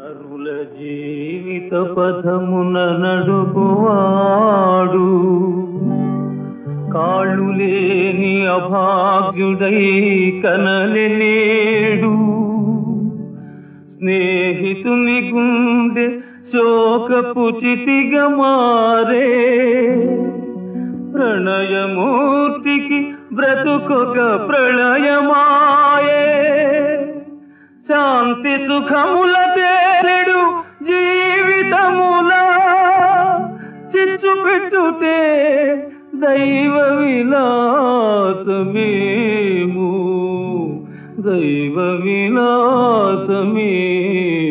నరుల జీవిత పథమున నడుపువాడు కాళ్ళు లేని అభాగ్యుడై కనలేడు స్నేహితుని గుండె శోకపు చితిగా మారే ప్రణయమూర్తికి బ్రతుకొక ప్రళయమాయే శాంతి సుఖముల తేరెడు జీవితముల చిచ్చు పెట్టుతే దైవ విలాసమేము దైవ విలాసమేము